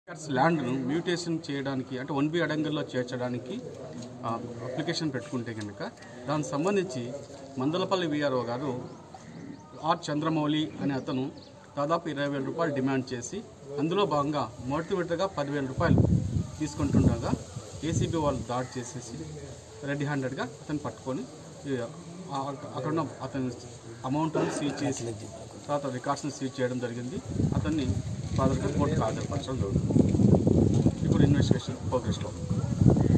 ల్యాండ్ను mutation చేయడానికి అంటే one B అడంగల్లో చేర్చడానికి ఆ, అప్లికేషన్ పెట్టుకుంటే కనుక దానికి సంబంధించి మందలపల్లి విఆర్ఓ గారు ఆర్ చంద్రమౌళి అనే అతను దాదాపు ఇరవై వేల రూపాయలు డిమాండ్ చేసి అందులో భాగంగా మొదటి విడతగా పదివేల రూపాయలు తీసుకుంటుండగా ఏసీబీ వాళ్ళు దాడి చేసేసి రెడీ హ్యాండెడ్గా అతను పట్టుకొని ఈ, ఆ- అక్కడ ఉన్న అతని అమౌంట్ని సీజ్ చేసి తర్వాత రికార్డ్స్ని సీజ్ చేయడం జరిగింది అతన్ని ఫాదర్గా కోర్టుకు హాజరుపరచడం జరుగుతుంది ఇప్పుడు ఇన్వెస్టిగేషన్ ప్రోగ్రెస్లో ఉంది.